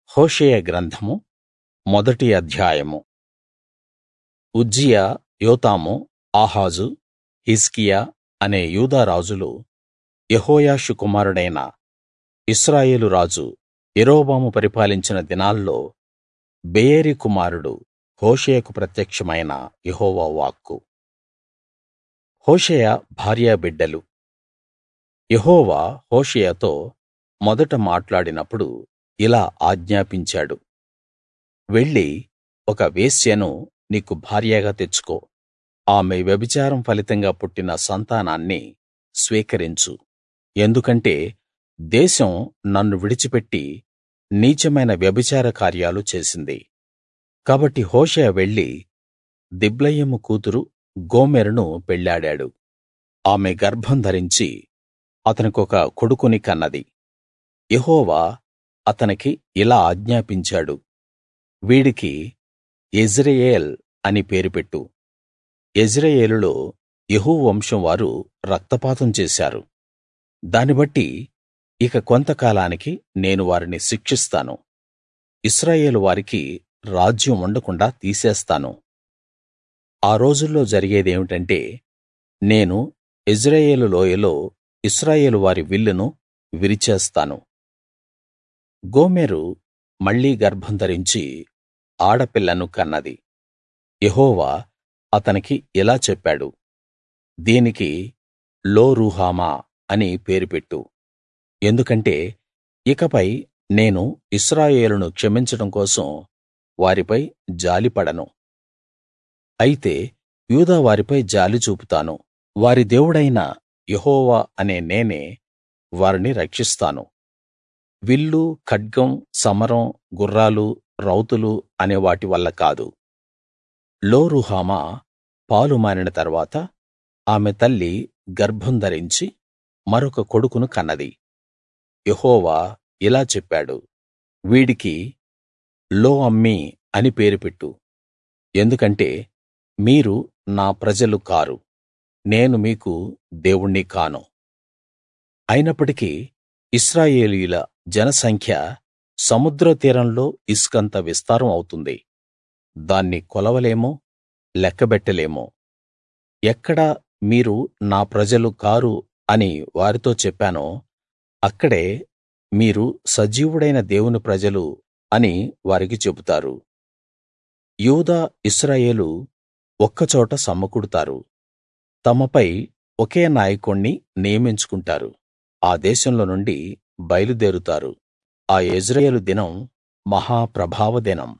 హోషేయ గ్రంథము మొదటి అధ్యాయము ఉజ్జియా యోతాము ఆహాజు హిజ్కియా అనే యూదా రాజులు యెహోయాషు కుమారుడైన ఇశ్రాయేలు రాజు యరొబాము పరిపాలించిన దినాల్లో బెయేరి కుమారుడు హోషేయకు ప్రత్యక్షమైన యెహోవా వాక్కు హోషేయ భార్య బిడ్డలు యెహోవా హోషేయతో మొదట మాట్లాడినప్పుడు ఇలా ఆజ్ఞాపించాడు వెళ్ళి ఒక వేశ్యను నీకు భార్యగా తెచ్చుకో ఆమె వ్యభిచారం ఫలితంగా పుట్టిన సంతానాన్ని స్వీకరించు ఎందుకంటే దేశం నన్ను విడిచిపెట్టి నీచమైన వ్యభిచార కార్యాలు చేసింది కాబట్టి హోషేయ వెళ్లి దిబ్లయీము కూతురు గోమెరును పెళ్ళాడాడు ఆమె గర్భం ధరించి అతనికొక కొడుకుని కన్నది యెహోవా అతనికి ఇలా ఆజ్ఞాపించాడు వీడికి యెజ్రెయేల్ అని పేరు పెట్టు యెజ్రెయేలులో యెహూ వంశం వారు రక్తపాతం చేశారు దాన్ని బట్టి ఇక కొంతకాలానికి నేను వారిని శిక్షిస్తాను ఇశ్రాయేలు వారికి రాజ్యం ఉండకుండాా తీసేస్తాను ఆ రోజుల్లో జరిగేదేమిటంటే నేను యెజ్రెయేలు లోయలో ఇశ్రాయేలు వారి విల్లును విరిచేస్తాను గోమెరు మళ్ళీ గర్భం ధరించి ఆడపిల్లను కన్నది యెహోవా అతనికి ఇలా చెప్పాడు దీనికి లో రుహామా అని పేరు పెట్టు ఎందుకంటే ఇకపై నేను ఇశ్రాయేలును క్షమించడం కోసం వారిపై జాలిపడను అయితే యూదా వారిపై జాలి చూపుతాను వారి దేవుడైన యెహోవా అనే నేనే వారిని రక్షిస్తాను విల్లు ఖడ్గం సమరం గుర్రాలు రౌతులు అనే వాటి వల్ల కాదు లో రుహామా పాలు మానిన తరువాత ఆమె తల్లి గర్భం ధరించి మరొక కొడుకును కన్నది యెహోవా ఇలా చెప్పాడు వీడికి లో అమ్మీ అని పేరు పెట్టు ఎందుకంటే మీరు నా ప్రజలు కారు నేను మీకు దేవుణ్ణి కాను అయినప్పటికీ ఇశ్రాయేలీయుల జనసంఖ్య సముద్ర తీరంలో ఇసుకంత విస్తారం అవుతుంది దాన్ని కొలవలేము లెక్కబెట్టలేము ఎక్కడ మీరు నా ప్రజలు కారు అని వారితో చెప్పానో అక్కడే మీరు సజీవుడైన దేవుని ప్రజలు అని వారికి చెబుతారు యూదా ఇశ్రాయేలు ఒక్కచోట సమకూడుతారు తమపై ఒకే నాయకుణ్ణి నియమించుకుంటారు ఆ దేశంలో నుండి బయలుదేరుతారు ఆ యెజ్రెయేలు దినం మహా ప్రభావ దినం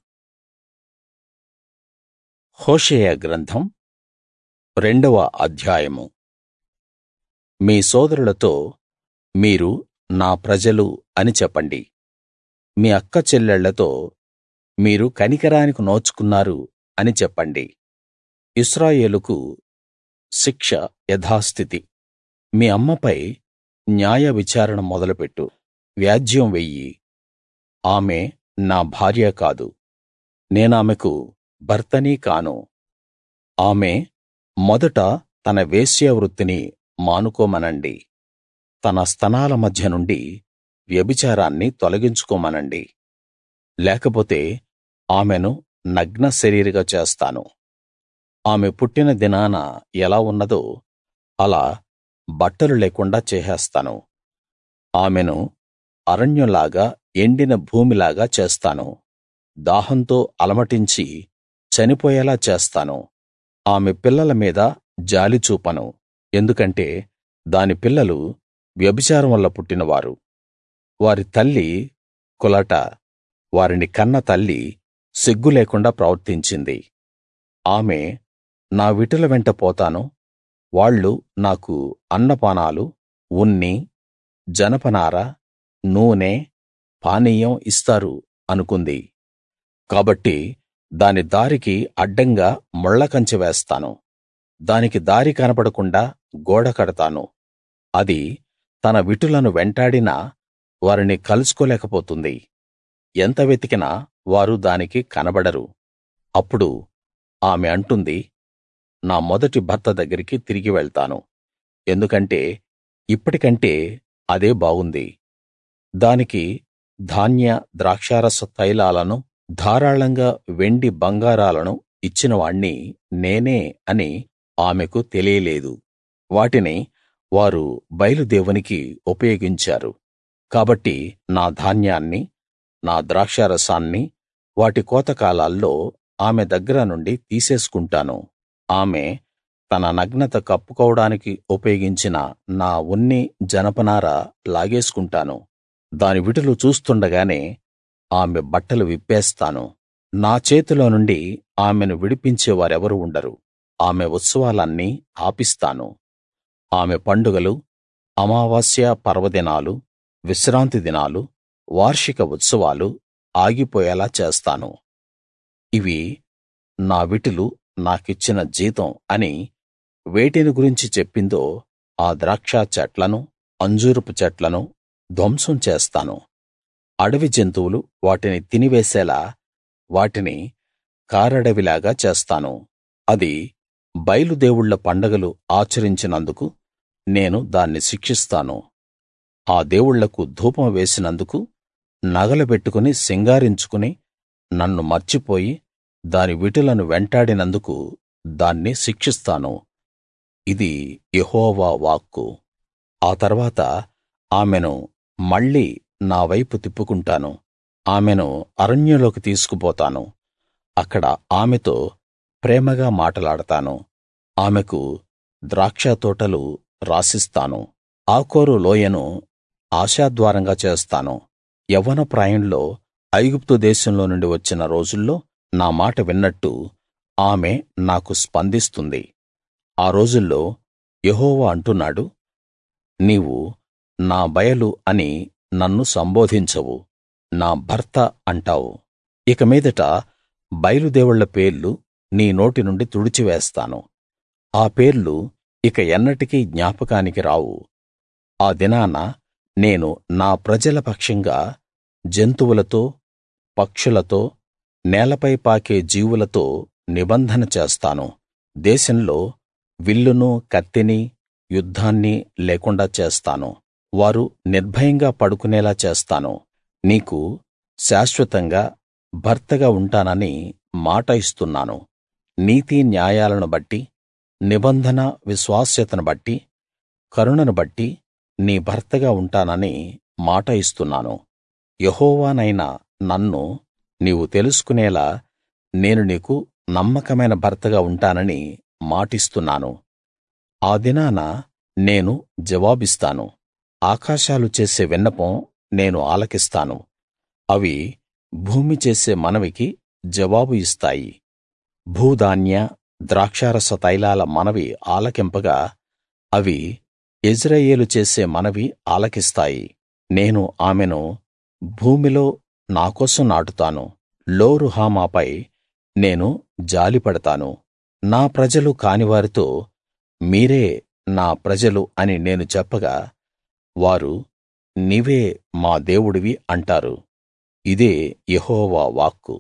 హోషేయ గ్రంథం రెండవ అధ్యాయము మీ సోదరులతో మీరు నా ప్రజలు అని చెప్పండి మీ అక్క చెల్లెళ్లతో మీరు కనికరానికి నోచుకున్నారు అని చెప్పండి ఇశ్రాయేలుకు శిక్ష యథాస్థితి మీ అమ్మపై న్యాయ విచారణ మొదలుపెట్టు వ్యాజ్యం వెయ్యి ఆమె నా భార్య కాదు నేనామెకు భర్తనీ కాను ఆమె మొదట తన వేశ్యావృత్తిని మానుకోమనండి తన స్తనాల మధ్య నుండి వ్యభిచారాన్ని తొలగించుకోమనండి లేకపోతే ఆమెను నగ్న శరీరిగా చేస్తాను ఆమె పుట్టిన దినాన ఎలా ఉన్నదో అలా బట్టలు లేకుండా చేసేస్తాను ఆమెను అరణ్యంలాగా ఎండిన భూమిలాగా చేస్తాను దాహంతో అలమటించి చనిపోయేలా చేస్తాను ఆమె పిల్లల మీద జాలి చూపను ఎందుకంటే దాని పిల్లలు వ్యభిచారం వల్ల పుట్టినవారు వారి తల్లి కులట వారిని కన్న తల్లి సిగ్గు లేకుండా ప్రవర్తించింది ఆమె నా విటుల వెంట పోతాను వాళ్ళు నాకు అన్నపానాలు ఉన్ని జనపనార నూనె పానీయం ఇస్తారు అనుకుంది కాబట్టి దాని దారికి అడ్డంగా ముళ్ళకంచె వేస్తాను దానికి దారి కనపడకుండా గోడ కడతాను అది తన విటులను వెంటాడినా వారిని కలుసుకోలేకపోతుంది ఎంత వెతికినా వారు దానికి కనబడరు అప్పుడు ఆమె అంటుంది నా మొదటి భర్త దగ్గరికి తిరిగి వెళ్తాను ఎందుకంటే ఇప్పటికంటే అదే బాగుంది దానికి ధాన్య ద్రాక్షారస తైలాలను ధారాళంగా వెండి బంగారాలను ఇచ్చినవాణ్ణి నేనే అని ఆమెకు తెలియలేదు వాటిని వారు బయలు దేవునికి ఉపయోగించారు కాబట్టి నా ధాన్యాన్ని నా ద్రాక్షారసాన్ని వాటి కోతకాలాల్లో ఆమె దగ్గర నుండి తీసేసుకుంటాను ఆమె తన నగ్నత కప్పుకోవడానికి ఉపయోగించిన నా ఉన్ని జనపనార లాగేసుకుంటాను దాని విటులు చూస్తుండగానే ఆమె బట్టలు విప్పేస్తాను నా చేతిలో నుండి ఆమెను విడిపించే వారెవరు ఉండరు ఆమె ఉత్సవాలన్నీ ఆపిస్తాను ఆమె పండుగలు అమావాస్య పర్వదినాలు విశ్రాంతి దినాలు వార్షిక ఉత్సవాలు ఆగిపోయేలా చేస్తాను ఇవి నా విటులు నాకిచ్చిన జీతం అని వేటిని గురించి చెప్పిందో ఆ ద్రాక్ష చెట్లను అంజూరపు చెట్లను ధ్వంసం చేస్తాను అడవి జంతువులు వాటిని తినివేసేలా వాటిని కారడవిలాగా చేస్తాను అది బయలు దేవుళ్ళ పండగలు ఆచరించినందుకు నేను దాన్ని శిక్షిస్తాను ఆ దేవుళ్ళకు ధూపం వేసినందుకు నగలుబెట్టుకుని సింగారించుకుని నన్ను మర్చిపోయి దాని విటులను వెంటాడినందుకు దాన్ని శిక్షిస్తాను ఇది యెహోవా వాక్కు ఆ తర్వాత ఆమెను మళ్ళీ నా వైపు తిప్పుకుంటాను ఆమెను అరణ్యంలోకి తీసుకుపోతాను అక్కడ ఆమెతో ప్రేమగా మాటలాడతాను ఆమెకు ద్రాక్షతోటలు రాసిస్తాను ఆకోరు లోయను ఆశాద్వారంగా చేస్తాను యవ్వన ప్రాయంలో ఐగుప్తు దేశంలో నుండి వచ్చిన రోజుల్లో నా మాట విన్నట్టు ఆమె నాకు స్పందిస్తుంది ఆ రోజుల్లో యెహోవా అంటున్నాడు నీవు నా బయలు అని నన్ను సంబోధించవు నా భర్త అంటావు ఇక మీదట బయలుదేవుళ్ళ పేర్లు నీ నోటి నుండి తుడిచివేస్తాను ఆ పేర్లు ఇక ఎన్నటికీ జ్ఞాపకానికి రావు ఆ దినాన నేను నా ప్రజల పక్షంగా జంతువులతో పక్షులతో నేలపై పాకే జీవులతో నిబంధన చేస్తాను దేశంలో విల్లును కత్తిని యుద్ధాన్ని లేకుండా చేస్తాను వారు నిర్భయంగా పడుకునేలా చేస్తాను నీకు శాశ్వతంగా భర్తగా ఉంటానని మాట ఇస్తున్నాను నీతి న్యాయాలను బట్టి నిబంధన విశ్వాస్యతను బట్టి కరుణను బట్టి నీ భర్తగా ఉంటానని మాట ఇస్తున్నాను యెహోవానైన నన్ను నీవు తెలుసుకునేలా నేను నీకు నమ్మకమైన భర్తగా ఉంటానని మాటిస్తున్నాను ఆ దినాన నేను జవాబిస్తాను ఆకాశాలు చేసే విన్నపం నేను ఆలకిస్తాను అవి భూమి చేసే మనవికి జవాబు ఇస్తాయి భూధాన్య ద్రాక్షారస తైలాల మనవి ఆలకింపగా అవి యెజ్రెయేలు చేసే మనవి ఆలకిస్తాయి నేను ఆమెను భూమిలో నా కోసం నాటుతాను లో రుహమాపై నేను జాలిపడతాను నా ప్రజలు కానివారితో మీరే నా ప్రజలు అని నేను చెప్పగా వారు నీవే మా దేవుడివి అంటారు ఇదే యెహోవా వాక్కు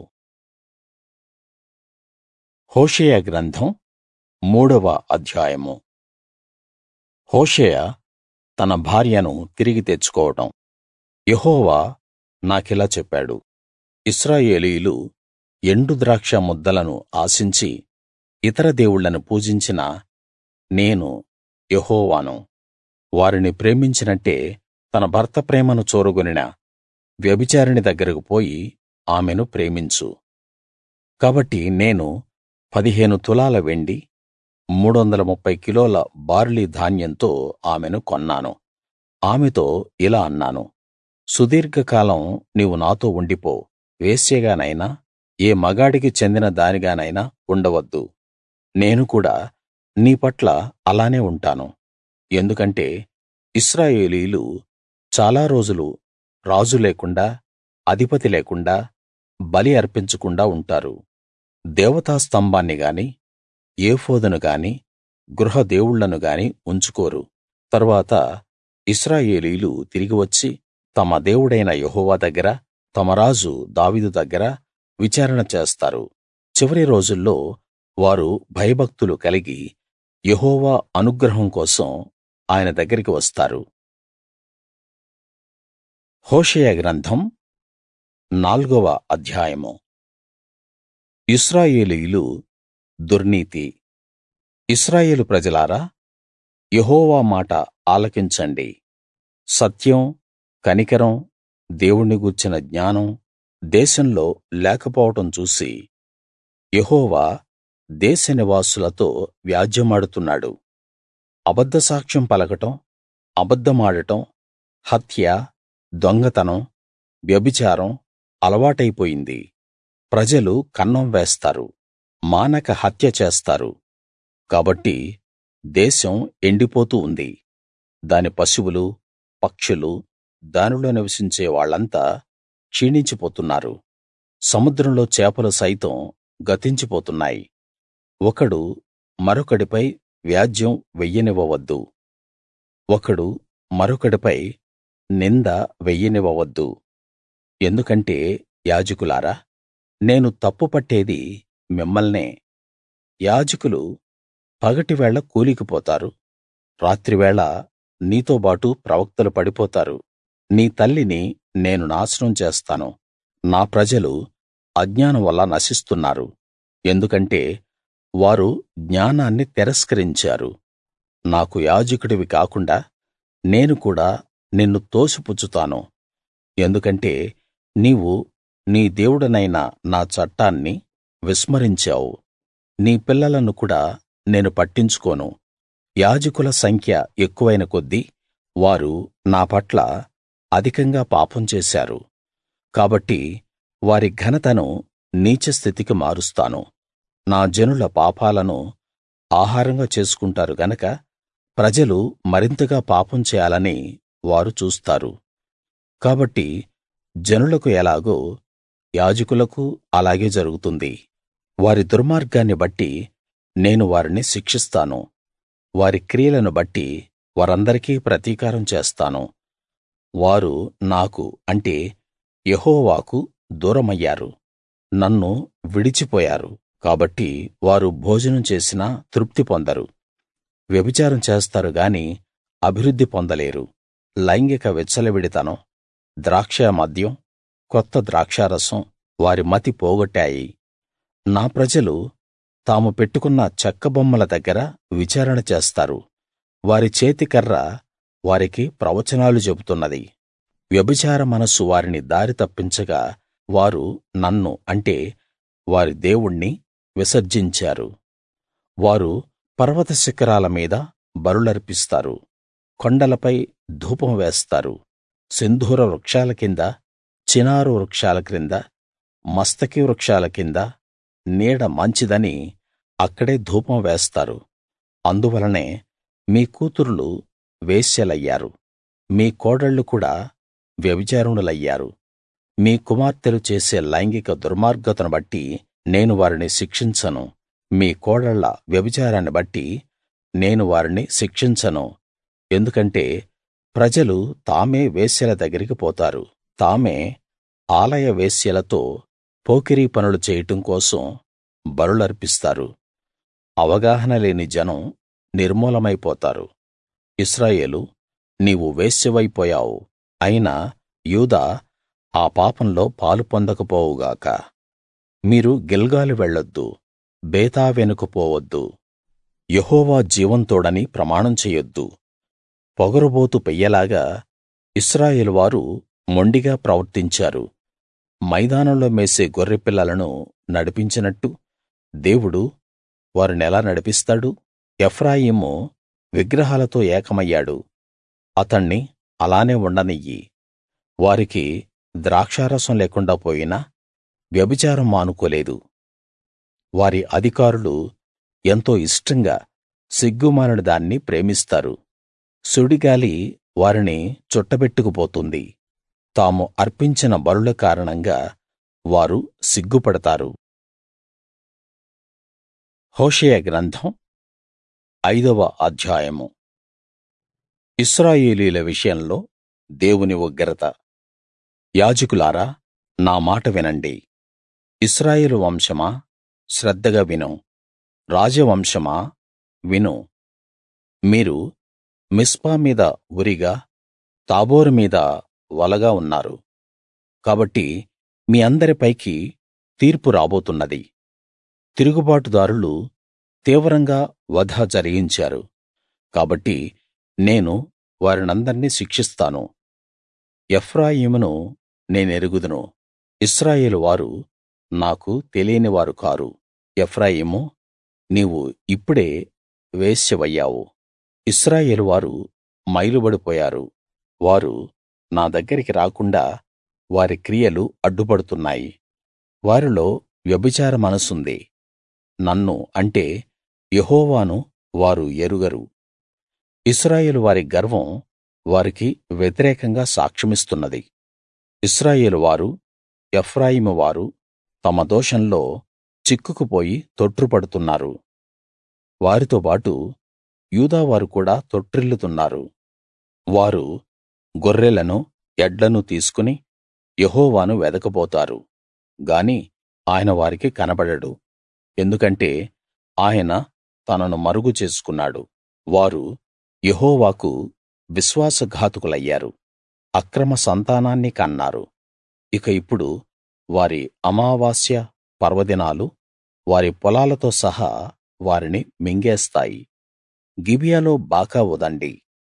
హోషేయ గ్రంథం మూడవ అధ్యాయము హోషేయ తన భార్యను తిరిగి తెచ్చుకోవడం యెహోవా నాకిలా చెప్పాడు ఇశ్రాయేలీయులు ఎండు ద్రాక్ష ముద్దలను ఆశించి ఇతర దేవుళ్ళను పూజించిన నేను యెహోవాను వారిని ప్రేమించినట్టే తన భర్త ప్రేమను చూరగొనిన వ్యభిచారిణి దగ్గరకు పోయి ఆమెను ప్రేమించు కాబట్టి నేను పదిహేను తులాల వెండి మూడొందల ముప్ఫై కిలోల బార్లీ ధాన్యంతో ఆమెను కొన్నాను ఆమెతో ఇలా అన్నాను సుదీర్ఘకాలం నీవు నాతో ఉండిపో వేశ్యగానైనా ఏ మగాడికి చెందిన దానిగానైనా ఉండవద్దు నేను కూడా నీ పట్ల అలానే ఉంటాను ఎందుకంటే ఇశ్రాయేలీయులు చాలా రోజులు రాజు లేకుండా అధిపతి లేకుండా బలి అర్పించకుండా ఉంటారు దేవతా స్తంభాన్ని గాని ఏఫోదును గాని గృహ దేవుళ్ళను గాని ఉంచుకోరు తరువాత ఇశ్రాయేలీయులు తిరిగి వచ్చి తమ దేవుడైన యెహోవా దగ్గర తమ రాజు దావీదు దగ్గర విచారణ చేస్తారు చివరి రోజుల్లో వారు భయభక్తులు కలిగి యెహోవా అనుగ్రహం కోసం ఆయన దగ్గరికి వస్తారు హోషేయ గ్రంథం నాల్గవ అధ్యాయము ఇశ్రాయేలీయులు దుర్నీతి ఇశ్రాయేలు ప్రజలారా యెహోవా మాట ఆలకించండి సత్యం కనికరం దేవుణ్ణి గూర్చిన జ్ఞానం దేశంలో లేకపోవడం చూసి యెహోవా దేశ నివాసులతో వ్యాజ్యెమాడుతున్నాడు అబద్ధ సాక్ష్యం పలకడం అబద్ధమాడటం హత్య దొంగతనం వ్యభిచారం అలవాటైపోయింది ప్రజలు కన్నం వేస్తారు మానక హత్య చేస్తారు కాబట్టి దేశం ఎండిపోతూ ఉంది దాని పశువులు పక్షులు దానిలో నివసించే వాళ్ళంతా క్షీణించిపోతున్నారు సముద్రంలో చేపలు సైతం గతించిపోతున్నాయి ఒకడు మరొకడిపై వ్యాజ్యం వెయ్యనివ్వవద్దు ఒకడు మరొకడిపై నింద వెయ్యనివ్వవద్దు ఎందుకంటే యాజకులారా నేను తప్పు పట్టేది మిమ్మల్నే యాజకులు పగటివేళ కూలికి పోతారు రాత్రివేళ నీతోబాటు ప్రవక్తలు పడిపోతారు నీ తల్లిని నేను నాశనం చేస్తాను నా ప్రజలు అజ్ఞానం వల్ల నశిస్తున్నారు ఎందుకంటే వారు జ్ఞానాన్ని తిరస్కరించారు నాకు యాజకుడివి కాకుండా నేను కూడా నిన్ను తోసిపుచ్చుతాను ఎందుకంటే నీవు నీ దేవుడనైన నా చట్టాన్ని విస్మరించావు నీ పిల్లలను కూడా నేను పట్టించుకోను యాజకుల సంఖ్య ఎక్కువైన కొద్దీ వారు నా పట్ల అధికంగా పాపం చేశారు కాబట్టి వారి ఘనతను నీచ స్థితికి మారుస్తాను నా జనుల పాపాలను ఆహారంగా చేసుకుంటారు గనక ప్రజలు మరింతగా పాపం చేయాలని వారు చూస్తారు కాబట్టి జనులకు ఎలాగో యాజకులకు అలాగే జరుగుతుంది వారి దుర్మార్గాన్ని బట్టి నేను వారిని శిక్షిస్తాను వారి క్రియలను బట్టి వారందరికీ ప్రతీకారం చేస్తాను వారు నాకు అంటే యెహోవాకు దూరమయ్యారు నన్ను విడిచిపోయారు కాబట్టి వారు భోజనం చేసినా తృప్తి పొందరు వ్యభిచారం చేస్తారు గాని అభివృద్ధి పొందలేరు లైంగిక విచ్చలవిడితనం ద్రాక్ష మద్యం కొత్త ద్రాక్షారసం వారి మతి పోగొట్టాయి నా ప్రజలు తాము పెట్టుకున్న చెక్క బొమ్మల దగ్గర విచారణ చేస్తారు వారి చేతికర్ర వారికి ప్రవచనాలు చెబుతున్నది వ్యభిచార మనస్సు వారిని దారి తప్పించగా వారు నన్ను అంటే వారి దేవుణ్ణి విసర్జించారు వారు పర్వత శిఖరాల మీద బలులర్పిస్తారు కొండలపై ధూపం వేస్తారు సింధూర వృక్షాల కింద చినారు వృక్షాల క్రింద మస్తకి వృక్షాల కింద నీడ మంచిదని అక్కడే ధూపం వేస్తారు అందువలనే మీ కూతుర్లు వేశ్యలయ్యారు మీ కోడళ్ళు కూడా వ్యభిచారిణులయ్యారు మీ కుమార్తెలు చేసే లైంగిక దుర్మార్గతను బట్టి నేను వారిని శిక్షించను మీ కోడళ్ళ వ్యభిచారాన్ని బట్టి నేను వారిని శిక్షించను ఎందుకంటే ప్రజలు తామే వేశ్యల దగ్గరికి పోతారు తామే ఆలయ వేశ్యలతో పోకిరీ పనులు చేయడం కోసం బలులర్పిస్తారు అవగాహన లేని జనం నిర్మూలమైపోతారు ఇశ్రాయేలు నీవు వేశ్యవైపోయావు అయినా యూదా ఆ పాపంలో పాలు పొందకపోవు గాక మీరు గిల్గాలు వెళ్ళొద్దు బేతావెనుకు పోవద్దు యెహోవా జీవంతోడని ప్రమాణం చెయ్యొద్దు పొగరుబోతు పెయ్యలాగా ఇశ్రాయేలు వారు మొండిగా ప్రవర్తించారు మైదానంలో మేసే గొర్రెపిల్లలను నడిపించినట్టు దేవుడు వారినెలా నడిపిస్తాడు ఎఫ్రాయిము విగ్రహాలతో ఏకమయ్యాడు అతణ్ణి అలానే ఉండనియ్యి వారికి ద్రాక్షారసం లేకుండా పోయినా వ్యభిచారం మానుకోలేదు వారి అధికారులు ఎంతో ఇష్టంగా సిగ్గుమాలిన దాన్ని ప్రేమిస్తారు సుడిగాలి వారిని చుట్టబెట్టుకుపోతుంది తాము అర్పించిన బలుల కారణంగా వారు సిగ్గుపడతారు హోషేయ గ్రంథం ఐదవ అధ్యాయము ఇశ్రాయేలీయుల విషయంలో దేవుని ఉగ్రత యాజకులారా నా మాట వినండి ఇశ్రాయేలు వంశమా శ్రద్ధగా విను రాజవంశమా విను మీరు మిస్పా మీద ఉరిగా తాబోరు మీద వలగా ఉన్నారు కాబట్టి మీ అందరి పైకి తీర్పు రాబోతున్నది తిరుగుబాటుదారులు తీవ్రంగా వధ జరిగించారు కాబట్టి నేను వారినందర్నీ శిక్షిస్తాను ఎఫ్రాయిమును నేనెరుగుదును ఇశ్రాయేలు వారు నాకు తెలియని వారు కారు ఎఫ్రాయిమూ నీవు ఇప్పుడే వేశ్యవయ్యావు ఇశ్రాయేలు వారు మైలుబడిపోయారు వారు నా దగ్గరికి రాకుండా వారి క్రియలు అడ్డుపడుతున్నాయి వారిలో వ్యభిచార మనసుంది నన్ను అంటే యెహోవాను వారు ఎరుగరు ఇశ్రాయేలు వారి గర్వం వారికి వ్యతిరేకంగా సాక్ష్యమిస్తున్నది ఇశ్రాయేలు వారు ఎఫ్రాయిము వారు తమ దోషంలో చిక్కుకుపోయి తొట్రుపడుతున్నారు వారితోబాటు యూదావారు కూడా తొట్రిల్లుతున్నారు వారు గొర్రెలను ఎడ్లను తీసుకుని యెహోవాను వెదకబోతారు గాని ఆయన వారికి కనబడడు ఎందుకంటే ఆయన తనను మరుగు చేసుకున్నాడు వారు యెహోవాకు విశ్వాసఘాతకులయ్యారు అక్రమ సంతానాన్ని కన్నారు ఇక ఇప్పుడు వారి అమావాస్య పర్వదినాలు వారి పొలాలతో సహా వారిని మింగేస్తాయి గిబియాలో బాకా ఊదండి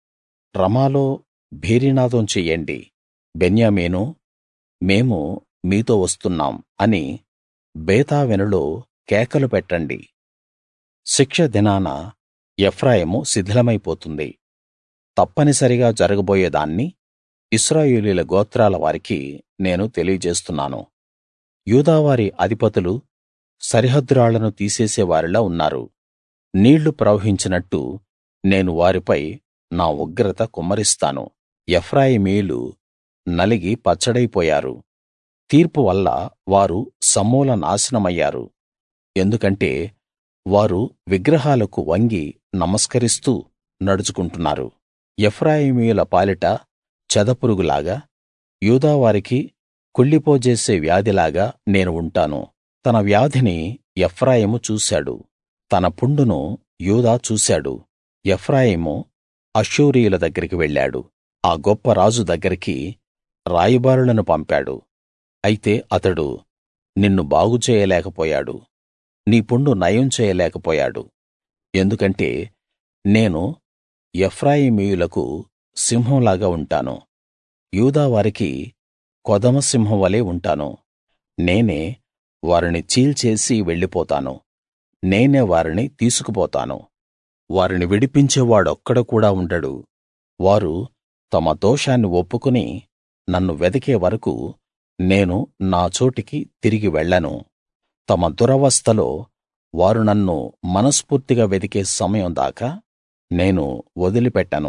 రమాలో భేరీనాదం చెయ్యండి బెన్యామీనూ మేము మీతో వస్తున్నాం అని బేతావెనులో కేకలు పెట్టండి శిక్ష దినాన ఎఫ్రాయిము శిథిలమైపోతుంది తప్పనిసరిగా జరగబోయే దాన్ని ఇశ్రాయేలీయుల గోత్రాల వారికి నేను తెలియజేస్తున్నాను యూదావారి అధిపతులు సరిహద్దురాళ్లను తీసేసే వారిలా ఉన్నారు నీళ్లు ప్రవహించినట్టు నేను వారిపై నా ఉగ్రత కుమ్మరిస్తాను ఎఫ్రాయిమీయులు నలిగి పచ్చడైపోయారు తీర్పు వల్ల వారు సమూల నాశనమయ్యారు ఎందుకంటే వారు విగ్రహాలకు వంగి నమస్కరిస్తూ నడుచుకుంటున్నారు ఎఫ్రాయిమీయుల పాలిట చెదపురుగులాగా యూదావారికి కుళ్ళిపోజేసే వ్యాధిలాగా నేను ఉంటాను తన వ్యాధిని ఎఫ్రాయిము చూశాడు తన పుండును యూదా చూశాడు ఎఫ్రాయిము అష్షూరీయుల దగ్గరికి వెళ్ళాడు ఆ గొప్ప రాజు దగ్గరికి రాయబారులను పంపాడు అయితే అతడు నిన్ను బాగు చేయలేకపోయాడు నీ పుండు నయం చేయలేకపోయాడు ఎందుకంటే నేను ఎఫ్రాయిమీయులకు సింహంలాగా ఉంటాను యూదా వారికి కొదమ సింహం వలే ఉంటాను నేనే వారిని చీల్చేసి వెళ్ళిపోతాను నేనే వారిని తీసుకుపోతాను వారిని విడిపించేవాడొక్కడు కూడా ఉండడు వారు తమ దోషాన్ని ఒప్పుకుని నన్ను వెదికే వరకు నేను నా చోటికి తిరిగి వెళ్ళను తమ దురవస్థలో వారు నన్ను మనస్ఫూర్తిగా వెదికే సమయం దాకా నేను వదిలిపెట్టను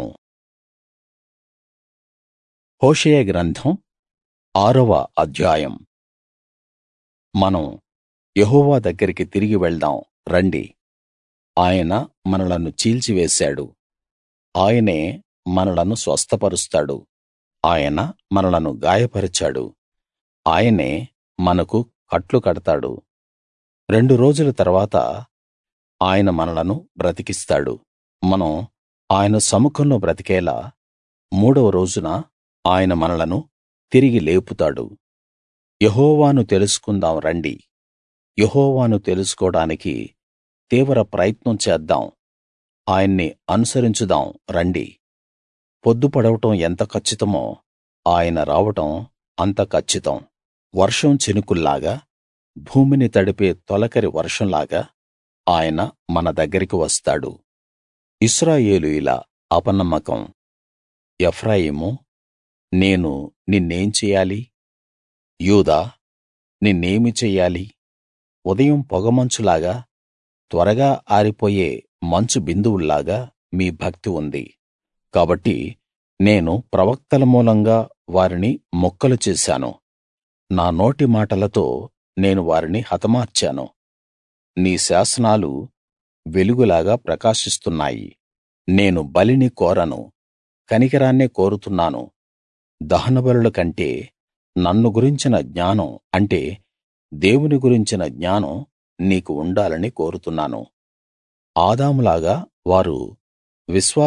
హోషేయ గ్రంథం ఆరవ అధ్యాయం మనం యెహోవా దగ్గరికి తిరిగి వెళ్దాం రండి ఆయన మనలను చీల్చివేశాడు ఆయనే మనలను స్వస్థపరుస్తాడు ఆయన మనలను గాయపరిచాడు ఆయనే మనకు కట్లు కడతాడు రెండు రోజుల తర్వాత ఆయన మనలను బ్రతికిస్తాడు మనం ఆయన సముఖంలో బ్రతికేలా మూడవ రోజున ఆయన మనలను తిరిగి లేపుతాడు యెహోవాను తెలుసుకుందాం రండి యెహోవాను తెలుసుకోడానికి తీవ్ర ప్రయత్నం చేద్దాం ఆయన్ని అనుసరించుదాం రండి పొద్దు పొడవడం ఎంత కచ్చితమో ఆయన రావడం అంత కచ్చితం వర్షం చినుకుల్లాగా భూమిని తడిపే తొలకరి వర్షంలాగా ఆయన మన దగ్గరికి వస్తాడు ఇశ్రాయేలీయుల అపనమ్మకం ఎఫ్రాయిమూ నేను నిన్నేం చెయ్యాలి యూదా నిన్నేమి చెయ్యాలి ఉదయం పొగమంచులాగా త్వరగా ఆరిపోయే మంచు బిందువుల్లాగా మీ భక్తి ఉంది కాబట్టి నేను ప్రవక్తల మూలంగా వారిని ముక్కలు చేశాను నా నోటి మాటలతో నేను వారిని హతమార్చాను నీ శాసనాలు వెలుగులాగా ప్రకాశిస్తున్నాయి నేను బలిని కోరను కనికరాన్నే కోరుతున్నాను దహనబలుల కంటే నన్ను గురించిన జ్ఞానం అంటే దేవుని గురించిన జ్ఞానం నీకు ఉండాలని కోరుతున్నాను ఆదాములాగా వారు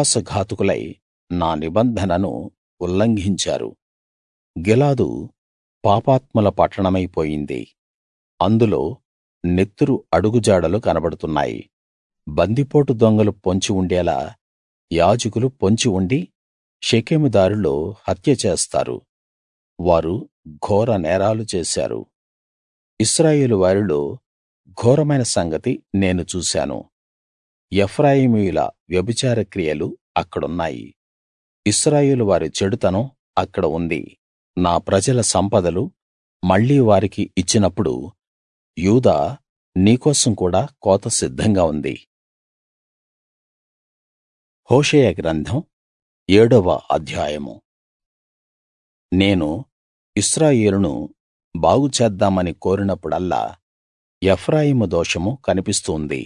విశ్వాసఘాతకులై నా నిబంధనను ఉల్లంఘించారు గిలాదు పాపాత్ముల పట్టణమైపోయింది అందులో నెత్తురు అడుగుజాడలు కనబడుతున్నాయి బందిపోటు దొంగలు పొంచి ఉండేలా యాజకులు పొంచి ఉండి షెకెము దారిలో హత్య చేస్తారు వారు ఘోర నేరాలు చేశారు ఇశ్రాయేలు వారిలో ఘోరమైన సంగతి నేను చూశాను ఎఫ్రాయిమీయుల వ్యభిచార క్రియలు అక్కడున్నాయి ఇశ్రాయేలు వారి చెడుతనం అక్కడ ఉంది నా ప్రజల సంపదలు మళ్ళీ వారికి ఇచ్చినప్పుడు యూదా నీకోసం కూడా కోత సిద్ధంగా ఉంది హోషేయ గ్రంథం ఏడవ అధ్యాయము నేను ఇశ్రాయేలును బాగు చేద్దామని కోరినప్పుడల్లా ఎఫ్రాయిము దోషము కనిపిస్తూంది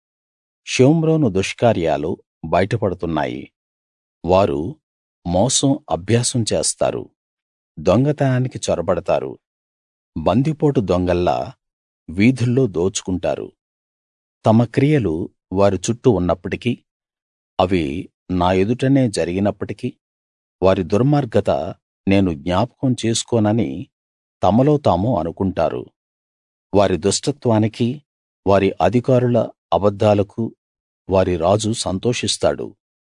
షోమ్రోను దుష్కార్యాలు బయటపడుతున్నాయి వారు మోసం అభ్యాసం చేస్తారు దొంగతనానికి చొరబడతారు బందిపోటు దొంగల్లా వీధుల్లో దోచుకుంటారు తమ క్రియలు వారి చుట్టూ ఉన్నప్పటికీ అవి నా ఎదుటనే జరిగినప్పటికీ వారి దుర్మార్గత నేను జ్ఞాపకం చేసుకోనని తమలో తాము అనుకుంటారు వారి దుష్టత్వానికి వారి అధికారుల అబద్ధాలకు వారి రాజు సంతోషిస్తాడు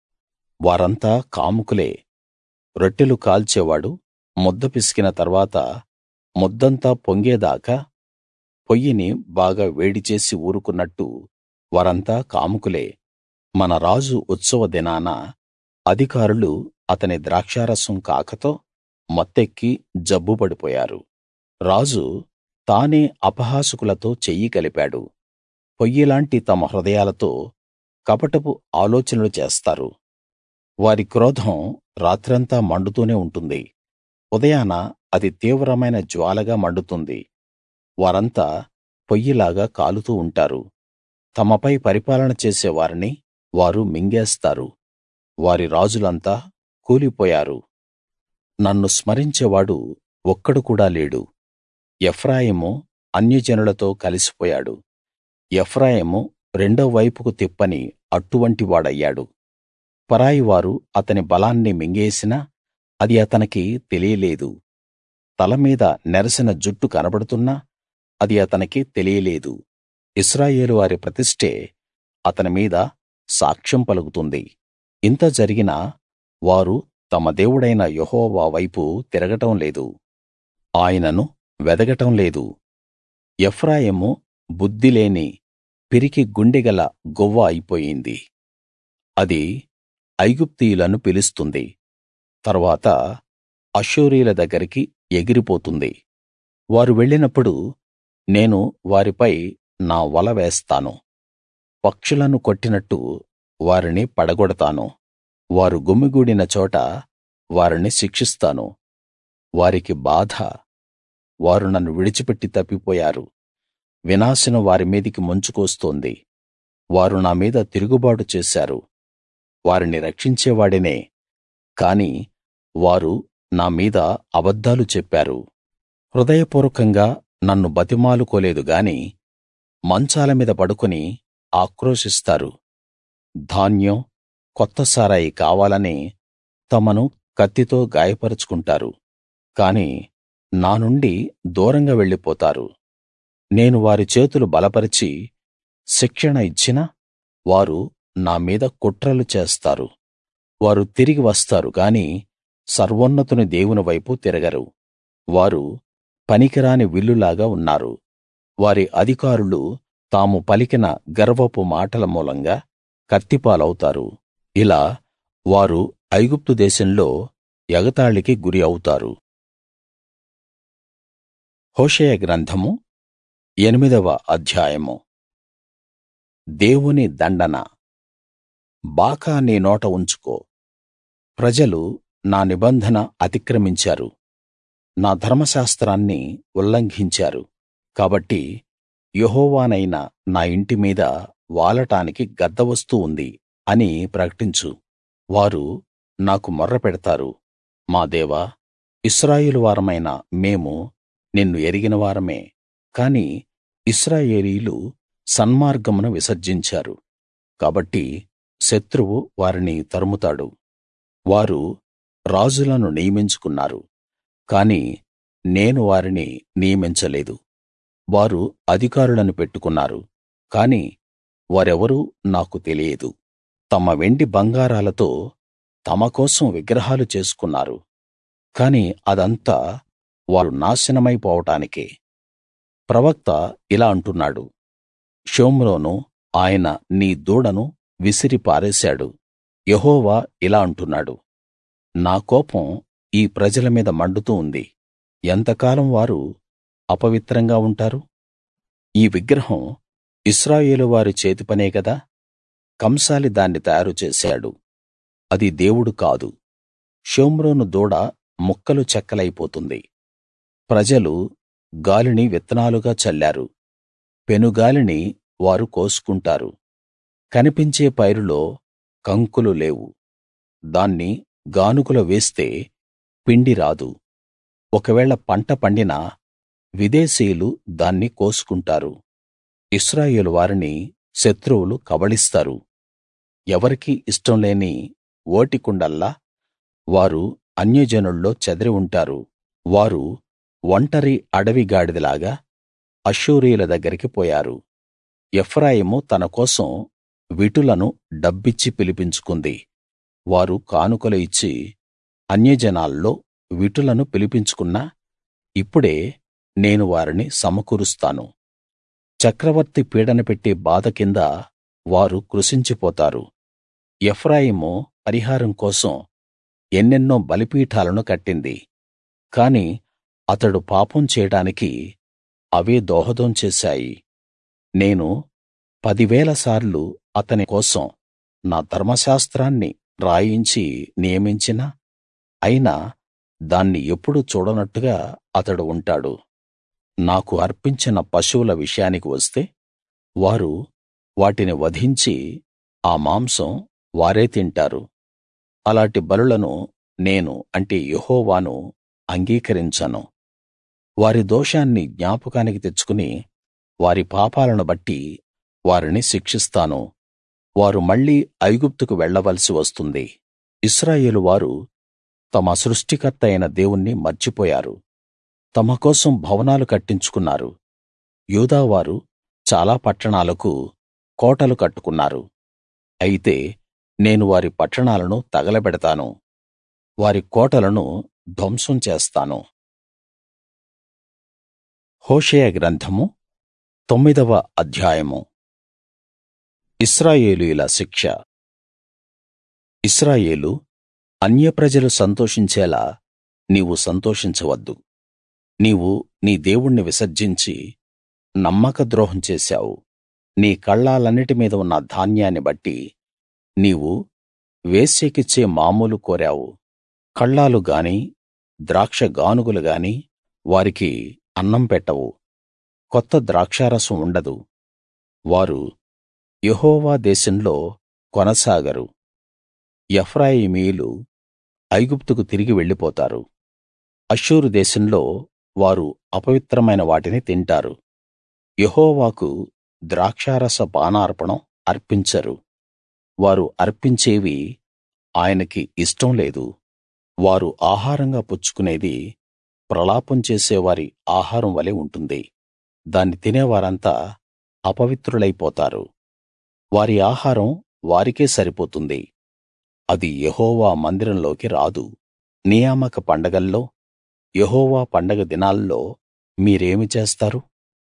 వారంతా కాముకులే రొట్టెలు కాల్చేవాడు ముద్ద పిసికిన తర్వాత ముద్దంతా పొంగేదాకా పొయ్యిని బాగా వేడిచేసి ఊరుకున్నట్టు వారంతా కాముకులే మన రాజు ఉత్సవ దినాన అధికారులు అతని ద్రాక్షారసం కాకతో మత్తెక్కి జబ్బు పడిపోయారు రాజు తానే అపహాసకులతో చెయ్యి కలిపాడు పొయ్యిలాంటి తమ హృదయాలతో కపటపు ఆలోచనలు చేస్తారు వారి క్రోధం రాత్రంతా మండుతూనే ఉంటుంది ఉదయాన అది తీవ్రమైన జ్వాలగా మండుతుంది వారంతా పొయ్యిలాగా కాలుతూ ఉంటారు తమపై పరిపాలన చేసే వారిని వారు మింగేస్తారు వారి రాజులంతా కూలిపోయారు నన్ను స్మరించేవాడు ఒక్కడు కూడా లేడు ఎఫ్రాయిము అన్యజనులతో కలిసిపోయాడు ఎఫ్రాయిము రెండో వైపుకు తిప్పని అట్టువంటి వాడయ్యాడు పరాయివారు అతని బలాన్ని మింగేసినా అది అతనికి తెలియలేదు తల మీద నెరసిన జుట్టు కనబడుతున్నా అది అతనికి తెలియలేదు ఇశ్రాయేలు వారి ప్రతిష్ఠే అతని మీద సాక్ష్యం పలుకుతుంది ఇంత జరిగినా వారు తమ దేవుడైన యెహోవా వైపు తిరగటం లేదు ఆయనను వెదకటం లేదు ఎఫ్రాయిము బుద్ధిలేని పిరికి గుండెగల గువ్వ అయిపోయింది అది ఐగుప్తీయులను పిలుస్తుంది తర్వాత అష్షూరీయుల దగ్గరికి ఎగిరిపోతుంది వారు వెళ్ళినప్పుడు నేను వారిపై నా వల వేస్తాను పక్షులను కొట్టినట్టు వారిని పడగొడతాను వారు గుమిగూడిన చోట వారిని శిక్షిస్తాను వారికి బాధ వారు నన్ను విడిచిపెట్టి తప్పిపోయారు వినాశనం వారి మీదికి ముంచుకొస్తోంది వారు నా మీద తిరుగుబాటు చేశారు వారిని రక్షించేవాడినే కాని వారు నా మీద అబద్ధాలు చెప్పారు హృదయపూర్వకంగా నన్ను బతిమాలుకోలేదు గాని మంచాల మీద పడుకుని ఆక్రోశిస్తారు ధాన్యం కొత్త సారాయి కావాలని తమను కత్తితో గాయపరచుకుంటారు కాని నా నుండి దూరంగా వెళ్ళిపోతారు నేను వారి చేతులు బలపరిచి శిక్షణ ఇచ్చినా వారు నా మీద కుట్రలు చేస్తారు వారు తిరిగి వస్తారు గాని సర్వోన్నతుని దేవుని వైపు తిరగరు వారు పనికిరాని విల్లులాగా ఉన్నారు వారి అధికారులు తాము పలికిన గర్వపు మాటల మూలంగా కత్తిపాలవుతారు ఇలా వారు ఐగుప్తు దేశంలో ఎగతాళికి గురి అవుతారు హోషేయ గ్రంథము ఎనిమిదవ అధ్యాయము దేవుని దండన బాకా నీ నోట ఉంచుకో ప్రజలు నా నిబంధన అతిక్రమించారు నా ధర్మశాస్త్రాన్ని ఉల్లంఘించారు కాబట్టి యెహోవానైన నా ఇంటి మీద వాలటానికి గద్ద వస్తూ ఉంది అని ప్రకటించు వారు నాకు మొర్ర పెడతారు మా దేవా ఇశ్రాయేలు వారమైన మేము నిన్ను ఎరిగిన వారమే కాని ఇశ్రాయేలీయులు సన్మార్గమును విసర్జించారు కాబట్టి శత్రువు వారిని తరుముతాడు వారు రాజులను నియమించుకున్నారు కాని నేను వారిని నియమించలేదు వారు అధికారులను పెట్టుకున్నారు కాని వారెవరూ నాకు తెలియదు తమ వెండి బంగారాలతో తమ కోసం విగ్రహాలు చేసుకున్నారు కాని అదంతా వారు నాశనమైపోవడానికే ప్రవక్త ఇలా అంటున్నాడు షోమ్రోను ఆయన నీ దూడను విసిరి పారేశాడు యెహోవా ఇలా అంటున్నాడు నా కోపం ఈ ప్రజల మీద మండుతూ ఉంది ఎంతకాలం వారు అపవిత్రంగా ఉంటారు ఈ విగ్రహం ఇశ్రాయేలు వారి చేతిపనే గదా కంసాలి దాన్ని తయారు చేశాడు అది దేవుడు కాదు షోమ్రోను దూడ ముక్కలు చెక్కలైపోతుంది ప్రజలు గాలిని విత్తనాలుగా చల్లారు పెనుగాలిని వారు కోసుకుంటారు కనిపించే పైరులో కంకులు లేవు దాన్ని గానుగలో వేస్తే పిండి రాదు ఒకవేళ పంట పండినా విదేశీయులు దాన్ని కోసుకుంటారు ఇశ్రాయేలు వారిని శత్రువులు కబళిస్తారు ఎవరికీ ఇష్టం లేని ఓటికుండల్లా వారు అన్యజనుల్లో చెదిరి ఉంటారు వారు ఒంటరి అడవి గాడిదలాగా అష్షూరీయుల దగ్గరికి పోయారు ఎఫ్రాయిము తన కోసం విటులను డబ్బిచ్చి పిలిపించుకుంది వారు కానుకలు ఇచ్చి అన్యజనాల్లో విటులను పిలిపించుకున్నా ఇప్పుడే నేను వారిని సమకూరుస్తాను చక్రవర్తి పీడన పెట్టే బాధ కింద వారు కృశించిపోతారు ఎఫ్రాయిము పరిహారం కోసం ఎన్నెన్నో బలిపీఠాలను కట్టింది కాని అతడు పాపం చేయడానికి అవే దోహదం చేశాయి నేను పదివేల సార్లు అతని కోసం నా ధర్మశాస్త్రాన్ని రాయించి నియమించినా అయినా దాన్ని ఎప్పుడూ చూడనట్టుగా అతడు ఉంటాడు నాకు అర్పించిన పశువుల విషయానికి వస్తే వారు వాటిని వధించి ఆ మాంసం వారే తింటారు అలాటి బలులను నేను అంటే యెహోవాను అంగీకరించను వారి దోషాన్ని జ్ఞాపకానికి తెచ్చుకుని వారి పాపాలను బట్టి వారిని శిక్షిస్తాను వారు మళ్ళీ ఐగుప్తుకు వెళ్ళవలసి వస్తుంది ఇశ్రాయేలు వారు తమ సృష్టికర్త అయిన దేవుణ్ణి మర్చిపోయారు తమ కోసం భవనాలు కట్టించుకున్నారు యూదావారు చాలా పట్టణాలకు కోటలు కట్టుకున్నారు అయితే నేను వారి పట్టణాలను తగలబెడతాను వారి కోటలను ధ్వంసం చేస్తాను హోషేయ గ్రంథము తొమ్మిదవ అధ్యాయము ఇశ్రాయేలీయుల శిక్ష ఇశ్రాయేలూ అన్యప్రజలు సంతోషించేలా నీవు సంతోషించవద్దు నీవు నీ దేవుణ్ణి విసర్జించి నమ్మక ద్రోహం చేశావు నీ కళ్ళాలన్నిటి మీద ఉన్న ధాన్యాన్ని బట్టి నీవు వేశ్యకిచ్చే మామూలు కోరావు కళ్ళాలు గాని ద్రాక్ష గానుగులు గాని వారికి అన్నం పెట్టవు కొత్త ద్రాక్షారసం ఉండదు వారు యెహోవా దేశంలో కొనసాగరు ఎఫ్రాయిమీయులు ఐగుప్తుకు తిరిగి వెళ్ళిపోతారు అష్షూరు దేశంలో వారు అపవిత్రమైన వాటిని తింటారు యెహోవాకు ద్రాక్షారస పానార్పణం అర్పించరు వారు అర్పించేవి ఆయనకి ఇష్టం లేదు వారు ఆహారంగా పుచ్చుకునేది ప్రలాపం చేసేవారి ఆహారం వలె ఉంటుంది దాన్ని తినేవారంతా అపవిత్రులైపోతారు వారి ఆహారం వారికే సరిపోతుంది అది యెహోవా మందిరంలోకి రాదు నియామక పండగల్లో యెహోవా పండగ దినాల్లో మీరేమి చేస్తారు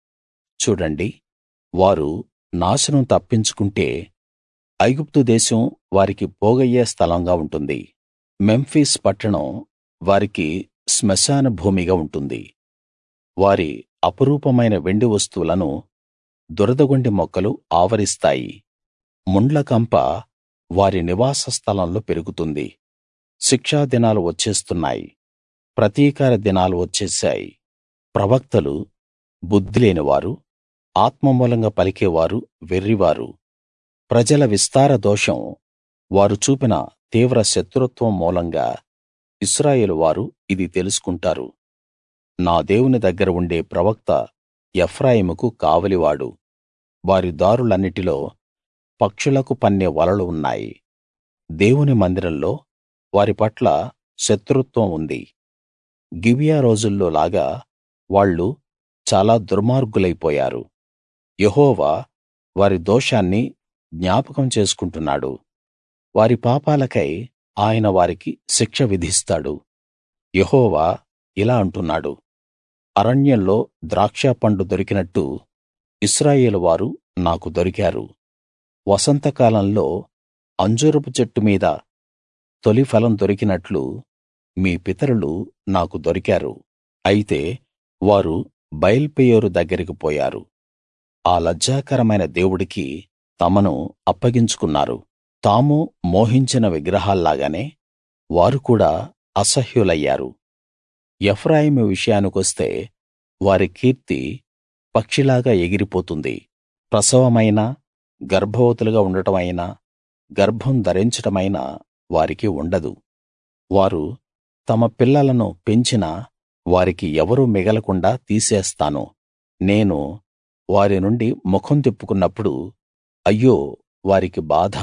చూడండి వారు నాశనం తప్పించుకుంటే ఐగుప్తు దేశం వారికి పోగయ్యే స్థలంగా ఉంటుంది మెంఫిస్ పట్టణం వారికి శ్మశాన భూమిగా ఉంటుంది వారి అపురూపమైన వెండి వస్తువులను దురదగొండి మొక్కలు ఆవరిస్తాయి ముండ్ల కంప వారి నివాస స్థలంలో పెరుగుతుంది శిక్షా దినాలు వచ్చేస్తున్నాయి ప్రతీకార దినాలు వచ్చేశాయి ప్రవక్తలు బుద్ధిలేనివారు ఆత్మ మూలంగా పలికేవారు వెర్రివారు ప్రజల విస్తార దోషం వారు చూపిన తీవ్ర శత్రుత్వం మూలంగా ఇశ్రాయేలు వారు ఇది తెలుసుకుంటారు నా దేవుని దగ్గర ఉండే ప్రవక్త ఎఫ్రాయిముకు కావలివాడు వారి దారులన్నిటిలో పక్షులకు పన్నే వలలు ఉన్నాయి దేవుని మందిరంలో వారి పట్ల శత్రుత్వం ఉంది గిబియా రోజుల్లో లాగా వాళ్ళు చాలా దుర్మార్గులైపోయారు యెహోవా వారి దోషాన్ని జ్ఞాపకం చేసుకుంటున్నాడు వారి పాపాలకై ఆయన వారికి శిక్ష విధిస్తాడు యెహోవా ఇలా అంటున్నాడు అరణ్యంలో ద్రాక్షపండు దొరికినట్టు ఇశ్రాయేలు వారు నాకు దొరికారు వసంతకాలంలో అంజూరపు చెట్టు మీద తొలి ఫలం దొరికినట్లు మీ పితరులు నాకు దొరికారు అయితే వారు బయల్పెయోరు దగ్గరికి పోయారు ఆ లజ్జాకరమైన దేవుడికి తమను అప్పగించుకున్నారు తాము మోహించిన విగ్రహాల్లాగానే వారు కూడా అసహ్యులయ్యారు ఎఫ్రాయిము విషయానికొస్తే వారి కీర్తి పక్షిలాగా ఎగిరిపోతుంది ప్రసవమైనా గర్భవతులుగా ఉండటం అయినా గర్భం ధరించడమైనా వారికి ఉండదు వారు తమ పిల్లలను పెంచినా వారికి ఎవరూ మిగలకుండా తీసేస్తాను నేను వారి నుండి ముఖం తిప్పుకున్నప్పుడు అయ్యో వారికి బాధ